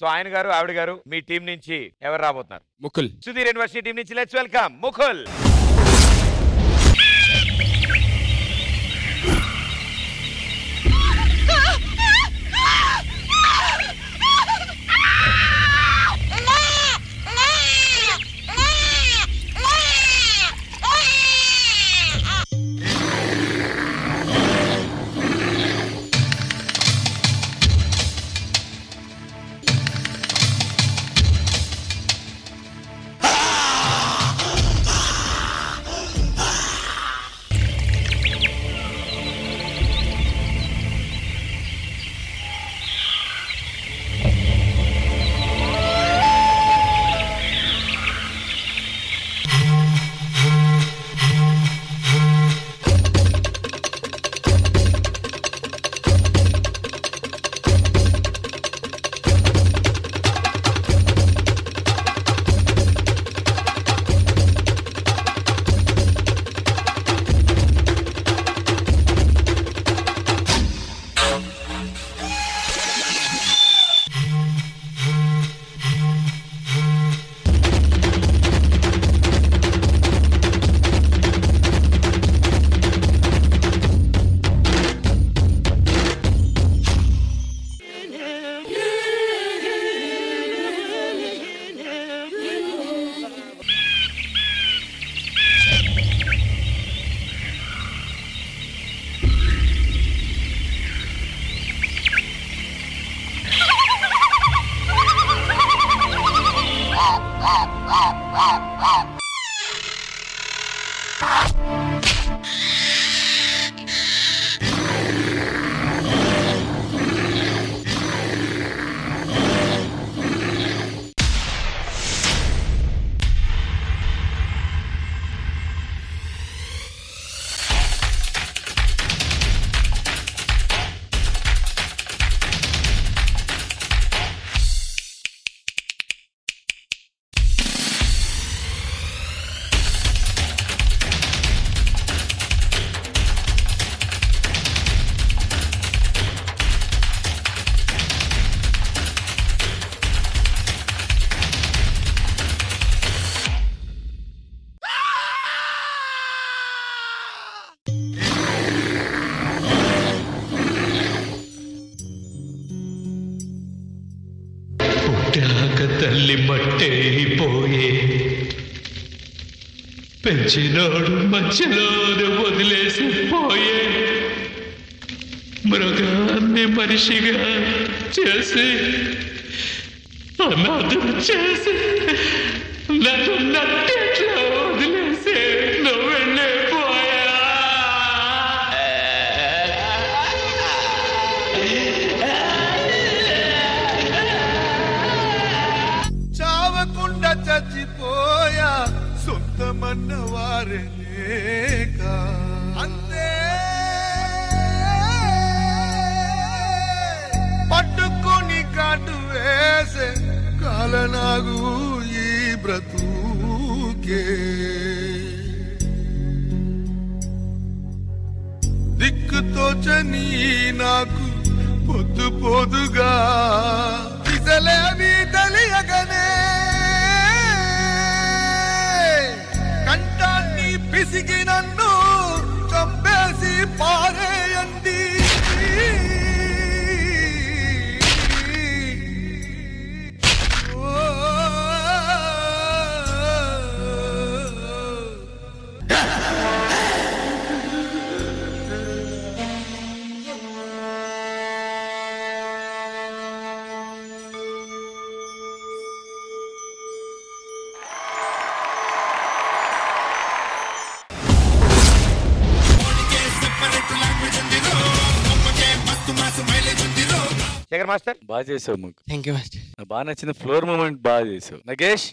so ఆయన గారు ఆవిడ గారు మీ టీం నుంచి ఎవరు రాబోతున్నారు ముకుల్ సుధీర్ యూనివర్సిటీ టీం నుంచి లెట్స్ వెల్కమ్ ముకుల్ పుట్టాక తల్లి మట్టైపోయే పెంచినోడు మధ్యలోనే వదిలేసి పోయే మృగాన్ని మనిషిగా చేసి అనాథం చేసి నన్ను నట్టేట్లో వదిలేసి నువ్వు వెళ్ళిపోయా చావకుండా చచ్చిపోయా సొంతమన్న వారే లేక అంతే పట్టుకొని కాటు వేసే కాలనాగు ఈ బ్రతుకే దిక్కుతోచని నాకు పొద్దు పొదుగా దిశలేవి తెలియగనే కంఠాన్ని పిసిగి నన్ను చంపేసి పారేయండి శేఖర్ మాస్టర్ బాగా చేసావు మాకు థ్యాంక్ యూ మాస్టర్ నాకు బాగా నచ్చిన ఫ్లోర్ మూమెంట్ బాగా చేసావు నగేష్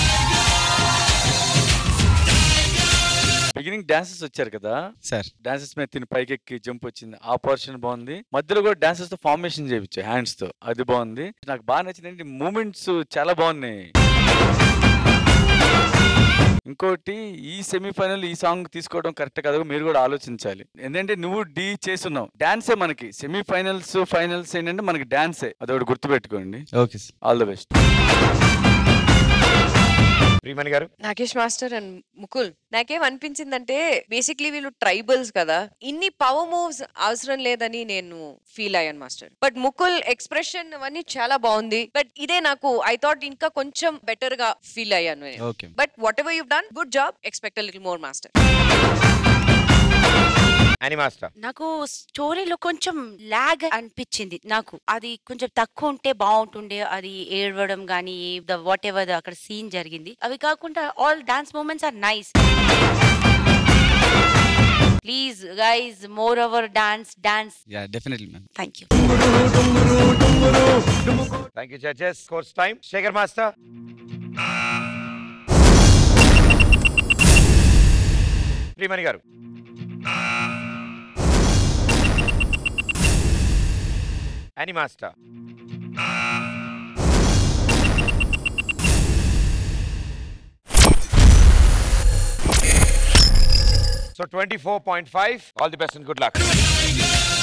బిగినింగ్ డాన్సెస్ వచ్చారు కదా సార్ డాన్సెస్ మీద తిని పైకెక్కి జంప్ వచ్చింది ఆ పోర్షన్ బాగుంది మధ్యలో కూడా డాన్సెస్ తో ఫార్మేషన్ చేయించు హ్యాండ్స్ తో అది బాగుంది నాకు బాగా నచ్చింది ఏంటి మూమెంట్స్ చాలా బాగున్నాయి ఇంకోటి ఈ సెమీఫైనల్ ఈ సాంగ్ తీసుకోవడం కరెక్ట్ కాదు మీరు కూడా ఆలోచించాలి ఎందుకంటే నువ్వు డి చేస్తున్నావు డాన్సే మనకి సెమీఫైనల్స్ ఫైనల్స్ ఏంటంటే మనకి డాన్సే అదొకటి గుర్తుపెట్టుకోండి okay sir all the best Priyamani garu Nagesh master and Mukul నాకేం అనిపించిందంటే బేసిక్లీ వీళ్ళు ట్రైబల్స్ కదా ఇన్ని పవర్ మూవ్స్ అవసరం లేదని నేను ఫీల్ అయ్యాను మాస్టర్ బట్ ముకుల్ ఎక్స్ప్రెషన్ అవన్నీ చాలా బాగుంది బట్ ఇదే నాకు ఐ థాట్ ఇంకా కొంచెం బెటర్ గా ఫీల్ అయ్యాను okay but whatever you done good job expect little more master Ani master నాకు స్టోరీలో కొంచెం లాగ్ అనిపించింది నాకు అది కొంచెం తక్కువ ఉంటే బాగుంటుండే అది ఏడవడం కానీ ద వాట్ ఎవర్ అక్కడ సీన్ జరిగింది అవి కాకుండా all dance moments are nice please guys more our dance dance ya definitely ma'am thank you thank you judges course time Shekhar master Priyamani garu Ani master so twenty four point five all the best and good luck